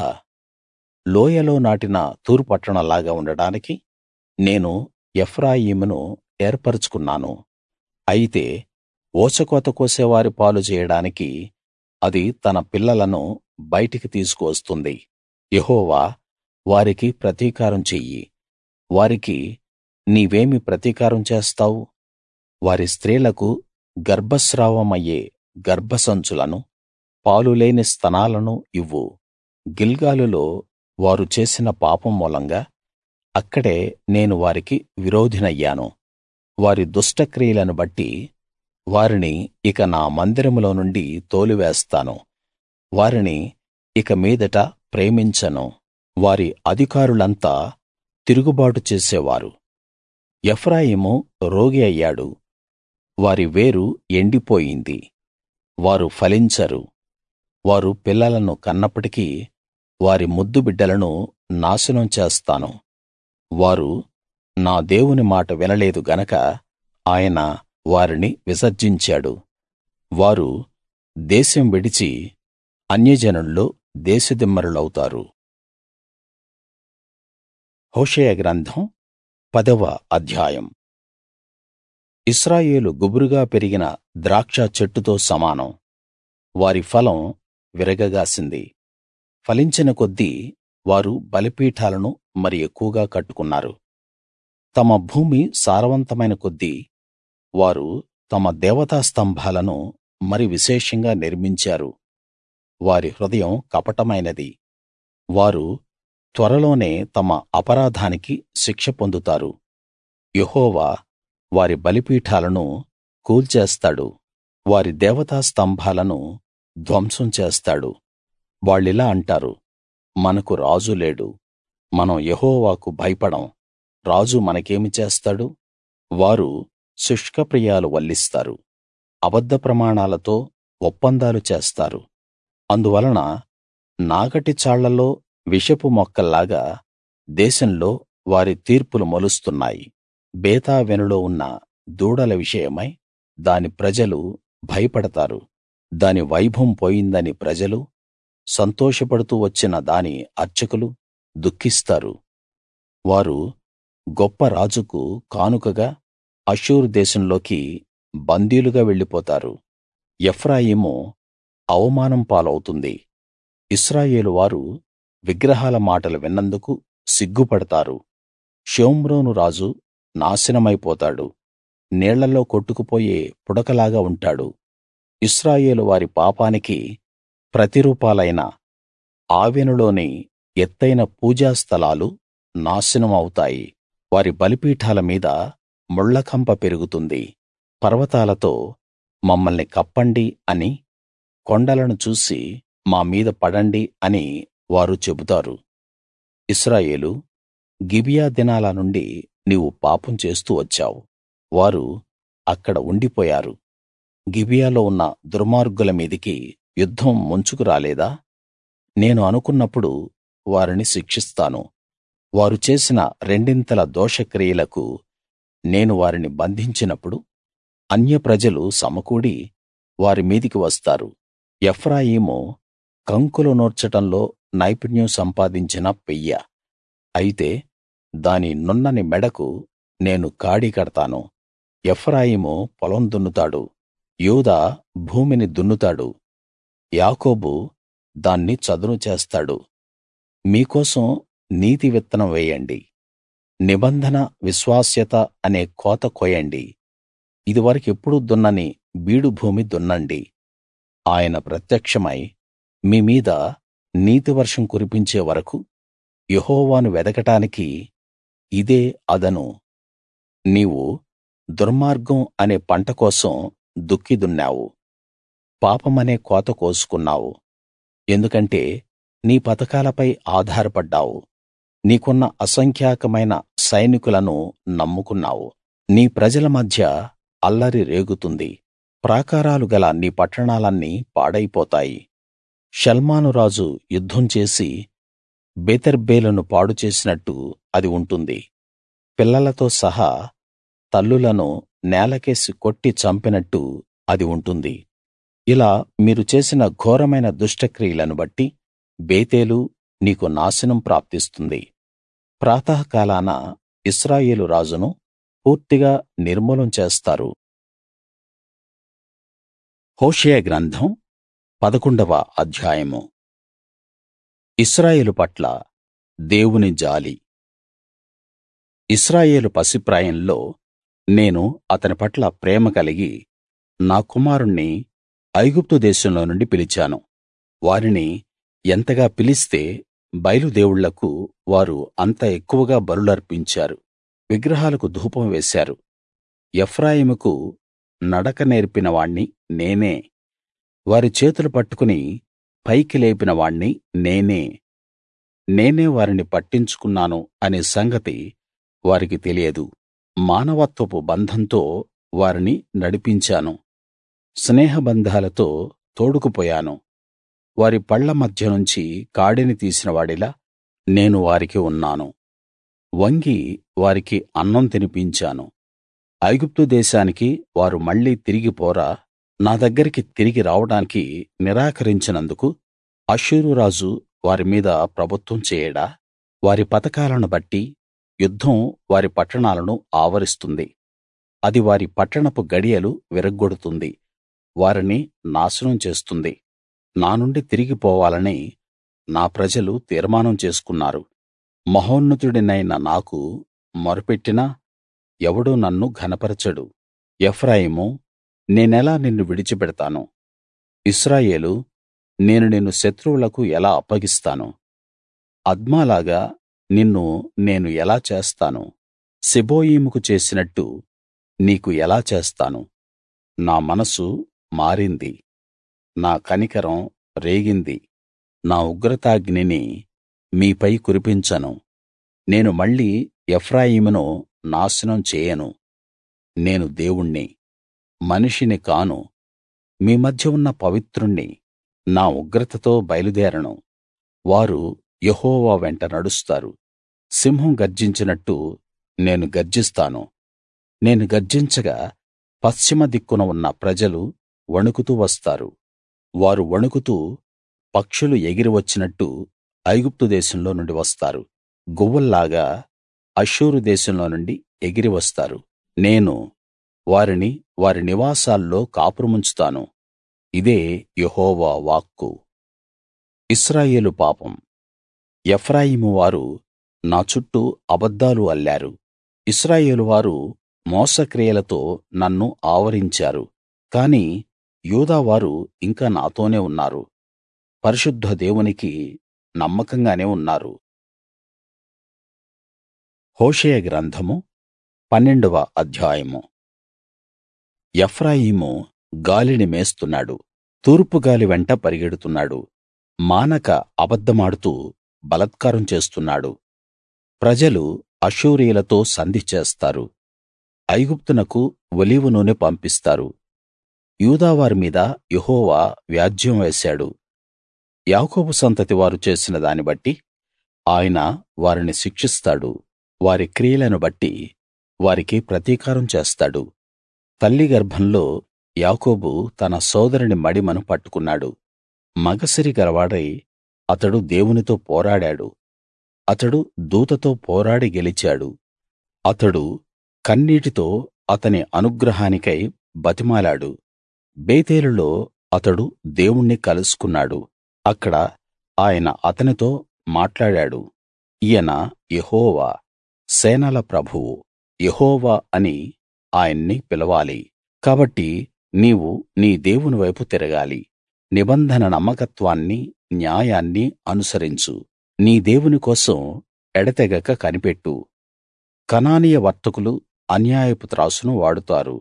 లోయలో నాటిన తూరు పట్టణంలాగా ఉండడానికి నేను ఎఫ్రాయిమును ఏర్పరచుకున్నాను అయితే ఊచకోత కోసేవారి పాలు చేయడానికి అది తన పిల్లలను బయటికి తీసుకు వస్తుంది యెహోవా వారికి ప్రతీకారం చెయ్యి వారికి నీవేమి ప్రతీకారం చేస్తావు వారి స్త్రీలకు గర్భస్రావమయ్యే గర్భసంచులను పాలులేని స్తనాలను ఇవ్వు గిల్గాలులో వారు చేసిన పాపం మూలంగా అక్కడే నేను వారికి విరోధినయ్యాను వారి దుష్టక్రియలను బట్టి వారిని ఇక నా మందిరంలో నుండి తోలివేస్తాను వారిని ఇక మీదట ప్రేమించను వారి అధికారులంతా తిరుగుబాటు చేసేవారు ఎఫ్రాయిము రోగి అయ్యాడు వారి వేరు ఎండిపోయింది వారు ఫలించరు వారు పిల్లలను కన్నప్పటికీ వారి ముద్దు బిడ్డలను నాశనం చేస్తాను వారు నా దేవుని మాట వినలేదు గనక ఆయన వారిని విసర్జించాడు వారు దేశం విడిచి అన్యజనుల్లో దేశదిమ్మరులౌతారు హోషేయ గ్రంథం పదవ అధ్యాయం ఇశ్రాయేలు గుబురుగా పెరిగిన ద్రాక్ష చెట్టుతో సమానం వారి ఫలం విరగగాసింది ఫలించిన కొద్దీ వారు బలిపీఠాలను మరి ఎక్కువగా కట్టుకున్నారు తమ భూమి సారవంతమైన కొద్దీ వారు తమ దేవతా స్తంభాలను మరి విశేషంగా నిర్మించారు వారి హృదయం కపటమైనది వారు త్వరలోనే తమ అపరాధానికి శిక్ష పొందుతారు యెహోవా వారి బలిపీఠాలను కూల్చేస్తాడు వారి దేవతా స్తంభాలను ధ్వంసం చేస్తాడు వాళ్ళిలా అంటారు మనకు రాజు లేడు మనం యెహోవాకు భయపడం రాజు మనకేమి చేస్తాడు వారు శుష్కప్రియాలు వల్లిస్తారు అబద్ధ ప్రమాణాలతో ఒప్పందాలు చేస్తారు అందువలన నాగటి చాళ్లలో విషపు మొక్కల్లాగా దేశంలో వారి తీర్పులు మొలుస్తున్నాయి బేతావెనులో ఉన్న దూడల విషయమై దాని ప్రజలు భయపడతారు దాని వైభవం పోయిందని ప్రజలు సంతోషపడుతూ వచ్చిన దాని అర్చకులు దుఃఖిస్తారు వారు గొప్ప రాజుకు కానుకగా అష్షూరు దేశంలోకి బందీలుగా వెళ్ళిపోతారు ఎఫ్రాయిము అవమానం పాలవుతుంది ఇశ్రాయేలు వారు విగ్రహాల మాటలు విన్నందుకు సిగ్గుపడతారు షోమ్రోను రాజు నాశనమైపోతాడు నీళ్లలో కొట్టుకుపోయే పుడకలాగా ఉంటాడు ఇశ్రాయేలు వారి పాపానికి ప్రతిరూపాలైన ఆవెనులోని ఎత్తయిన పూజా స్థలాలు నాశనం అవుతాయి వారి బలిపీఠాల మీద ముళ్ళకంప పెరుగుతుంది పర్వతాలతో మమ్మల్ని కప్పండి అని కొండలను చూసి మా మీద పడండి అని వారు చెబుతారు ఇశ్రాయేలూ గిబియా దినాల నుండి నీవు పాపం చేస్తూ వచ్చావు వారు అక్కడ ఉండిపోయారు గిబియాలో ఉన్న దుర్మార్గుల మీదికి యుద్ధం ముంచుకు రాలేదా నేను అనుకున్నప్పుడు వారిని శిక్షిస్తాను వారు చేసిన రెండింతల దోషక్రియలకు నేను వారిని బంధించినప్పుడు అన్యప్రజలు సమకూడి వారి మీదికి వస్తారు ఎఫ్రాయిము కంకులు నూర్చడంలో నైపుణ్యం సంపాదించిన పెయ్య అయితే దాని నున్నని మెడకు నేను కాడి కడతాను ఎఫ్రాయిము పొలం దున్నుతాడు యూదా భూమిని దున్నుతాడు యాకోబు దాన్ని చదును చేస్తాడు మీకోసం నీతి విత్తనం వేయండి నిబంధన విశ్వాస్యత అనే కోత కోయండి ఇదివరకెప్పుడూ దున్నని బీడు భూమి దున్నండి ఆయన ప్రత్యక్షమై మీ మీద నీతి వర్షం కురిపించే వరకు యెహోవాను వెదకడానికి ఇదే అదను నీవు దుర్మార్గం అనే పంట కోసం దుక్కి దున్నావు పాపమనే కోత కోసుకున్నావు ఎందుకంటే నీ పథకాలపై ఆధారపడ్డావు నీకున్న అసంఖ్యాకమైన సైనికులను నమ్ముకున్నావు నీ ప్రజల మధ్య అల్లరి రేగుతుంది ప్రాకారాలు గల నీ పట్టణాలన్నీ పాడైపోతాయి షల్మాను రాజు యుద్ధం చేసి బేతర్బేలును పాడు చేసినట్టు అది ఉంటుంది పిల్లలతో సహా తల్లులను నేలకేసి కొట్టి చంపినట్టు అది ఉంటుంది ఇలా మీరు చేసిన ఘోరమైన దుష్టక్రియలను బట్టి బేతేలు నీకు నాశనం ప్రాప్తిస్తుంది ప్రాతఃకాలాన ఇశ్రాయేలు రాజును పూర్తిగా నిర్మూలం చేస్తారు హోషేయ గ్రంథం పదకొండవ అధ్యాయము ఇశ్రాయేలు పట్ల దేవుని జాలి ఇశ్రాయేలు పసిప్రాయంలో నేను అతని పట్ల ప్రేమ కలిగి నా కుమారుణ్ణి ఐగుప్తు దేశంలో నుండి పిలిచాను వారిని ఎంతగా పిలిస్తే బయలు దేవుళ్లకు వారు అంత ఎక్కువగా బలులర్పించారు విగ్రహాలకు ధూపం వేశారు ఎఫ్రాయిముకు నడక నేర్పిన వాణ్ణి నేనే వారి చేతులు పట్టుకుని పైకి లేపిన వాణ్ణి నేనే నేనే వారిని పట్టించుకున్నాను అనే సంగతి వారికి తెలియదు మానవత్వపు బంధంతో వారిని నడిపించాను స్నేహబంధాలతో తోడుకుపోయాను వారి పళ్ళ మధ్య నుంచి కాడిని తీసిన వాడిలా నేను వారికి ఉన్నాను వంగి వారికి అన్నం తినిపించాను ఐగుప్తు దేశానికి వారు మళ్ళీ తిరిగి పోరా నా దగ్గరికి తిరిగి రావడానికి నిరాకరించినందుకు అష్షూరు రాజు వారి మీద ప్రభుత్వం చేయడా వారి పథకాలను బట్టి యుద్ధం వారి పట్టణాలను ఆవరిస్తుంది అది వారి పట్టణపు గడియలు విరగ్గొడుతుంది వారిని నాశనం చేస్తుంది నా నుండి తిరిగి పోవాలని నా ప్రజలు తీర్మానం చేసుకున్నారు మహోన్నతుడినైన నాకు మొరపెట్టినా ఎవడూ నన్ను ఘనపరచడు ఎఫ్రాయిము నేనెలా నిన్ను విడిచిపెడతాను ఇశ్రాయేలు నేను నిన్ను శత్రువులకు ఎలా అప్పగిస్తాను అద్మాలాగా నిన్ను నేను ఎలా చేస్తాను సెబోయీముకు చేసినట్టు నీకు ఎలా చేస్తాను నా మనసు మారింది నా కనికరం రేగింది నా ఉగ్రతాగ్నిని మీపై కురిపించను నేను మళ్ళీ ఎఫ్రాయిమును నాశనం చేయను నేను దేవుణ్ణి మనిషిని కాను మీ మధ్య ఉన్న పవిత్రుణ్ణి నా ఉగ్రతతో బయలుదేరను వారు యెహోవా వెంట నడుస్తారు సింహం గర్జించినట్టు నేను గర్జిస్తాను నేను గర్జించగా పశ్చిమ దిక్కున ఉన్న ప్రజలు వణుకుతూ వస్తారు వారు వణుకుతూ పక్షులు ఎగిరి వచ్చినట్టు ఐగుప్తు దేశంలో నుండి వస్తారు గువ్వల్లాగా అష్షూరు దేశంలో నుండి ఎగిరి వస్తారు నేను వారిని వారి నివాసాల్లో కాపురముంచుతాను ఇదే యెహోవా వాక్కు ఇశ్రాయేలు పాపం ఎఫ్రాయిము వారు నా చుట్టూ అబద్ధాలు అల్లారు ఇశ్రాయేలు వారు మోసక్రియలతో నన్ను ఆవరించారు కాని యూదావారు ఇంకా నాతోనే ఉన్నారు పరిశుద్ధ దేవునికి నమ్మకంగానే ఉన్నారు హోషేయ గ్రంథము పన్నెండవ అధ్యాయము ఎఫ్రాయిము గాలిని మేస్తున్నాడు తూర్పు గాలి వెంట పరిగెడుతున్నాడు మానక అబద్ధమాడుతూ బలాత్కారం చేస్తున్నాడు ప్రజలు అష్షూరీయులతో సంధి చేస్తారు ఐగుప్తునకు ఒలీవ నూనె పంపిస్తారు యూదావారి మీద యెహోవా వ్యాజ్యం వేశాడు యాకోబు సంతతి వారు చేసిన దాన్ని బట్టి ఆయన వారిని శిక్షిస్తాడు వారి క్రియలను బట్టి వారికి ప్రతీకారం చేస్తాడు తల్లి గర్భంలో యాకోబు తన సోదరుని మడిమను పట్టుకున్నాడు మగసిరి గలవాడై అతడు దేవునితో పోరాడాడు అతడు దూతతో పోరాడి గెలిచాడు అతడు కన్నీటితో అతని అనుగ్రహానికై బతిమాలాడు బేతేలులో అతడు దేవుణ్ణి కలుసుకున్నాడు అక్కడ ఆయన అతనితో మాట్లాడాడు ఈయన యెహోవా సేనల ప్రభువు యెహోవా అని ఆయన్ని పిలవాలి కాబట్టి నీవు నీ దేవుని వైపు తిరగాలి నిబంధన నమ్మకత్వాన్ని న్యాయాన్ని అనుసరించు నీ దేవుని కోసం ఎడతెగక కనిపెట్టు కనానీయ వర్తకులు అన్యాయపు త్రాసును వాడుతారు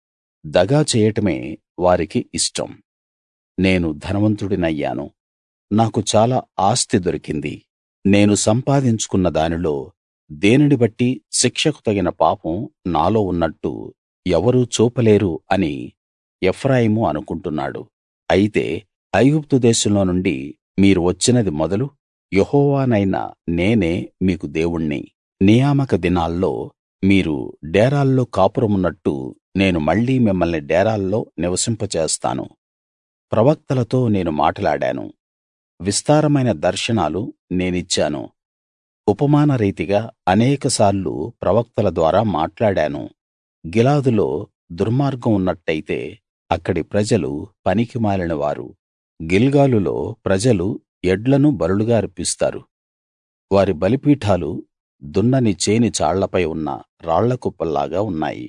దగా చేయటమే వారికి ఇష్టం నేను ధనవంతుడినయ్యాను నాకు చాలా ఆస్తి దొరికింది నేను సంపాదించుకున్న దానిలో దేనిని బట్టి శిక్షకు తగిన పాపం నాలో ఉన్నట్టు ఎవరూ చూపలేరు అని ఎఫ్రాయిము అనుకుంటున్నాడు అయితే ఐగుప్తు దేశంలో నుండి మీరు వచ్చినది మొదలు యెహోవానైన నేనే మీకు దేవుణ్ణి నియామక దినాల్లో మీరు డేరాల్లో కాపురమున్నట్టు నేను మళ్ళీ మిమ్మల్ని డేరాల్లో నివసింపచేస్తాను ప్రవక్తలతో నేను మాటలాడాను విస్తారమైన దర్శనాలు నేనిచ్చాను ఉపమాన రీతిగా అనేకసార్లు ప్రవక్తల ద్వారా మాట్లాడాను గిలాదులో దుర్మార్గం ఉన్నట్టయితే అక్కడి ప్రజలు పనికిమాలిన వారు గిల్గాలులో ప్రజలు ఎడ్లను బలులుగా అర్పిస్తారు వారి బలిపీఠాలు దున్నని చేని చాళ్లపై ఉన్న రాళ్ల కుప్పల్లాగా ఉన్నాయి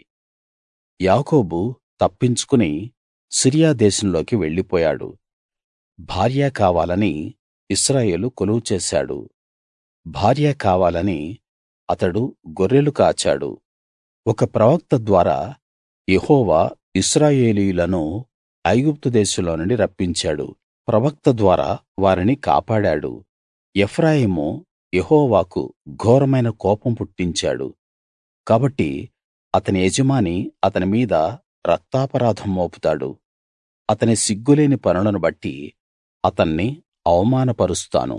యాకోబు తప్పించుకుని సిరియా దేశంలోకి వెళ్ళిపోయాడు భార్య కావాలని ఇశ్రాయేలు కొలువు చేశాడు భార్య కావాలని అతడు గొర్రెలు కాచాడు ఒక ప్రవక్త ద్వారా యెహోవా ఇశ్రాయేలీయులను ఐగుప్తు దేశంలో నుండి రప్పించాడు ప్రవక్త ద్వారా వారిని కాపాడాడు ఎఫ్రాయిము యెహోవాకు ఘోరమైన కోపం పుట్టించాడు కాబట్టి అతని యజమాని అతని మీద రక్తాపరాధం మోపుతాడు అతని సిగ్గులేని పనులను బట్టి అతన్ని అవమానపరుస్తాను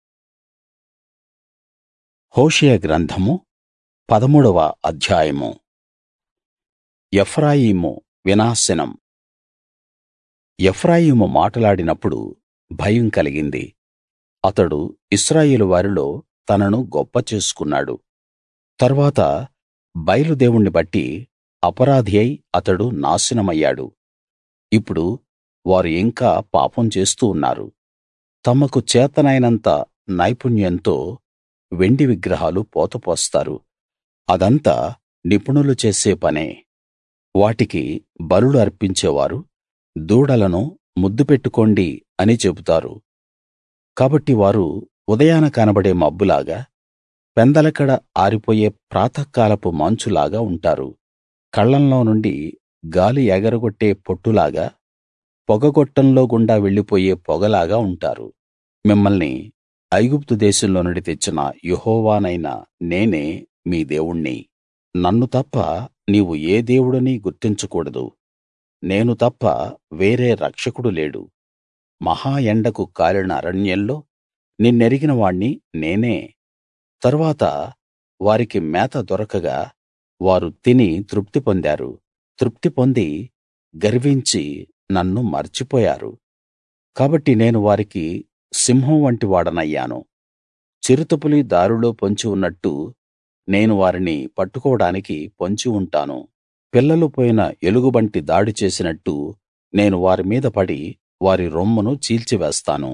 హోషేయ గ్రంథము పదమూడవ అధ్యాయము ఎఫ్రాయిము వినాశనం ఎఫ్రాయిము మాటలాడినప్పుడు భయం కలిగింది అతడు ఇశ్రాయేలు వారిలో తనను గొప్ప చేసుకున్నాడు తర్వాత బయలుదేవుణ్ణి బట్టి అపరాధి అయి అతడు నాశనమయ్యాడు ఇప్పుడు వారు ఇంకా పాపం చేస్తూ ఉన్నారు తమకు చేతనైనంత నైపుణ్యంతో వెండి విగ్రహాలు పోతపోస్తారు అదంతా నిపుణులు చేసే పనే వాటికి బలులు అర్పించేవారు దూడలను ముద్దు పెట్టుకోండి అని చెబుతారు కాబట్టి వారు ఉదయాన కనబడే మబ్బులాగా పెందలకడ ఆరిపోయే ప్రాతఃకాలపు మంచులాగా ఉంటారు కళ్ళంలో నుండి గాలి ఎగరగొట్టే పొట్టులాగా పొగగొట్టంలో గుండా వెళ్ళిపోయే పొగలాగా ఉంటారు మిమ్మల్ని ఐగుప్తు దేశంలో నుండి తెచ్చిన యెహోవానైన నేనే మీ దేవుణ్ణి నన్ను తప్ప నీవు ఏ దేవుడినీ గుర్తించకూడదు నేను తప్ప వేరే రక్షకుడు లేడు మహా ఎండకు కాలిన అరణ్యంలో నిన్నెరిగిన వాణ్ణి నేనే తరువాత వారికి మేత దొరకగా వారు తిని తృప్తి పొందారు తృప్తి పొంది గర్వించి నన్ను మర్చిపోయారు కాబట్టి నేను వారికి సింహం వంటి వాడనయ్యాను చిరుతపులి దారిలో పొంచి ఉన్నట్టు నేను వారిని పట్టుకోవడానికి పొంచి ఉంటాను పిల్లలు పోయిన ఎలుగుబంటి దాడి చేసినట్టు నేను వారి మీద పడి వారి రొమ్మును చీల్చివేస్తాను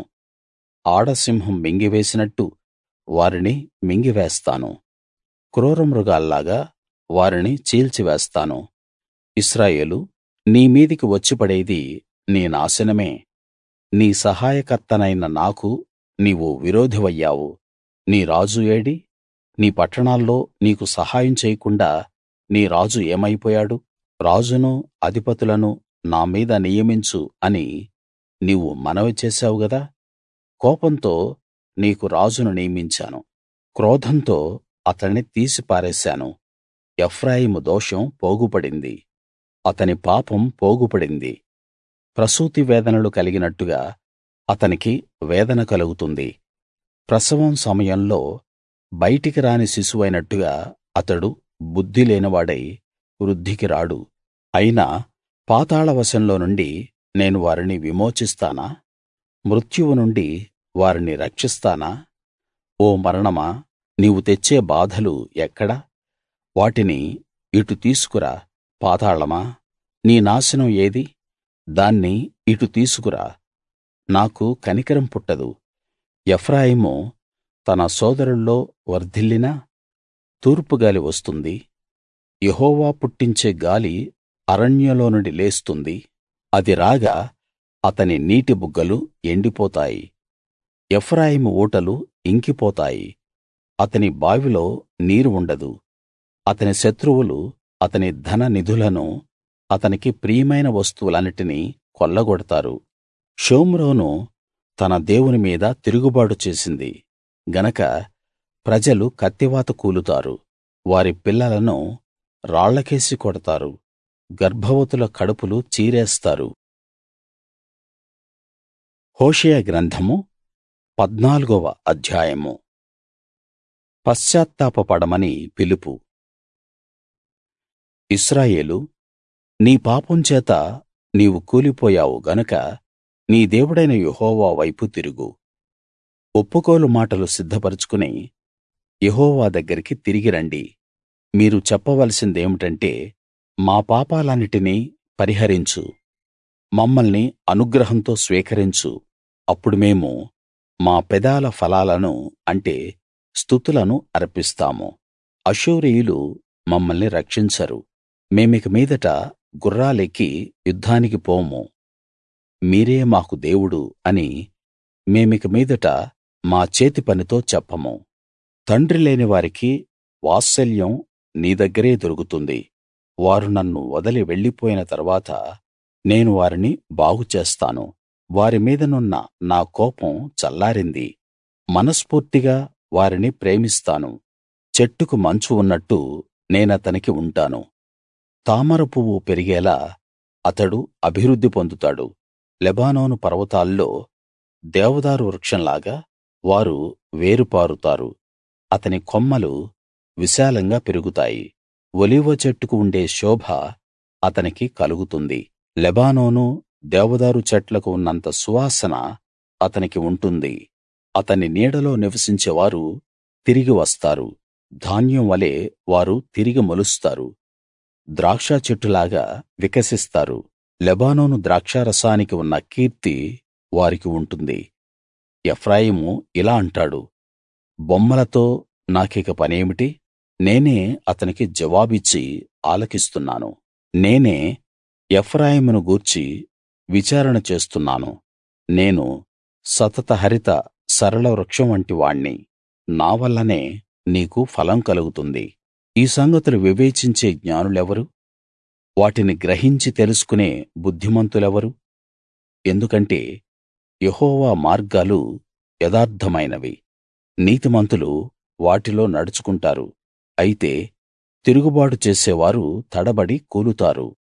ఆడసింహం మింగివేసినట్టు వారిని మింగివేస్తాను క్రూరమృగాల్లాగా వారిని చీల్చివేస్తాను ఇశ్రాయేలూ నీ మీదికి వచ్చి పడేది నీ నాశనమే నీ సహాయకర్తనైన నాకు నీవు విరోధివయ్యావు నీ రాజు ఏడి నీ పట్టణాల్లో నీకు సహాయం చేయకుండా నీ రాజు ఏమైపోయాడు రాజును అధిపతులను నా మీద నియమించు అని నీవు మనవి చేశావు గదా కోపంతో నీకు రాజును నియమించాను క్రోధంతో అతణ్ణి తీసి పారేశాను ఎఫ్రాయిము దోషం పోగుపడింది అతని పాపం పోగుపడింది ప్రసూతి వేదనలు కలిగినట్టుగా అతనికి వేదన కలుగుతుంది ప్రసవం సమయంలో బయటికి రాని శిశువైనట్టుగా అతడు బుద్ధి లేనివాడై వృద్ధికి రాడు అయినా పాతాళవశంలో నుండి నేను వారిని విమోచిస్తానా మృత్యువు నుండి వారిని రక్షిస్తానా ఓ మరణమా నీవు తెచ్చే బాధలు ఎక్కడ వాటిని ఇటు తీసుకురా పాతాళమా నీ నాశనం ఏది దాన్ని ఇటు తీసుకురా నాకు కనికరం పుట్టదు ఎఫ్రాయిము తన సోదరుల్లో వర్ధిల్లినా తూర్పుగాలి వస్తుంది యెహోవా పుట్టించే గాలి అరణ్యంలో నుండి లేస్తుంది అది రాగా అతని నీటి బుగ్గలు ఎండిపోతాయి ఎఫ్రాయిము ఊటలు ఇంకిపోతాయి అతని బావిలో నీరు ఉండదు అతని శత్రువులు అతని ధన నిధులను అతనికి ప్రియమైన వస్తువులన్నిటినీ కొల్లగొడతారు షోమ్రోను తన దేవుని మీద తిరుగుబాటు చేసింది గనక ప్రజలు కత్తివాత కూలుతారు వారి పిల్లలను రాళ్లకేసి కొడతారు గర్భవతుల కడుపులు చీరేస్తారు హోషేయ గ్రంథము పద్నాలుగవ అధ్యాయము పశ్చాత్తాపపడమని పిలుపు ఇశ్రాయేలూ నీ పాపం చేత నీవు కూలిపోయావు గనుక నీ దేవుడైన యెహోవా వైపు తిరుగు ఒప్పుకోలు మాటలు సిద్ధపరచుకుని యెహోవా దగ్గరికి తిరిగి రండి మీరు చెప్పవలసిందేమిటంటే మా పాపాలన్నిటినీ పరిహరించు మమ్మల్ని అనుగ్రహంతో స్వీకరించు అప్పుడు మేము మా పెదాల ఫలాలను అంటే స్తుతులను అర్పిస్తాము అష్షూరీయులు మమ్మల్ని రక్షించరు మేమిక మీదట గుర్రాలెక్కి యుద్ధానికి పోము మీరే మాకు దేవుడు అని మేమిక మీదట మా చేతి పనితో చెప్పము తండ్రి లేని వారికి వాత్సల్యం నీ దగ్గరే దొరుకుతుంది వారు నన్ను వదిలి వెళ్ళిపోయిన తరువాత నేను వారిని బాగు చేస్తాను వారి మీదనున్న నా కోపం చల్లారింది మనస్ఫూర్తిగా వారిని ప్రేమిస్తాను చెట్టుకు మంచు ఉన్నట్టు నేనతనికి ఉంటాను తామర పువ్వు పెరిగేలా అతడు అభివృద్ధి పొందుతాడు లెబానోను పర్వతాల్లో దేవదారు వృక్షంలాగా వారు వేరుపారుతారు అతని కొమ్మలు విశాలంగా పెరుగుతాయి ఒలీవ చెట్టుకు ఉండే శోభ అతనికి కలుగుతుంది లెబానోను దేవదారు చెట్లకు ఉన్నంత సువాసన అతనికి ఉంటుంది అతని నీడలో నివసించేవారు తిరిగి వస్తారు ధాన్యం వలె వారు తిరిగి మొలుస్తారు ద్రాక్ష చెట్టులాగా వికసిస్తారు లెబానోను ద్రాక్షారసానికి ఉన్న కీర్తి వారికి ఉంటుంది ఎఫ్రాయిము ఇలా అంటాడు బొమ్మలతో నాకిక పనేమిటి నేనే అతనికి జవాబిచ్చి ఆలకిస్తున్నాను నేనే ఎఫ్రాయిమును గూర్చి విచారణ చేస్తున్నాను నేను సతత హరిత సరళ వృక్షం వంటి వాణ్ణి నా వల్లనే నీకు ఫలం కలుగుతుంది ఈ సంగతులు వివేచించే జ్ఞానులెవరు వాటిని గ్రహించి తెలుసుకునే బుద్ధిమంతులెవరు ఎందుకంటే యెహోవా మార్గాలు యథార్థమైనవి నీతిమంతులు వాటిలో నడుచుకుంటారు అయితే తిరుగుబాటు చేసేవారు తడబడి కూలుతారు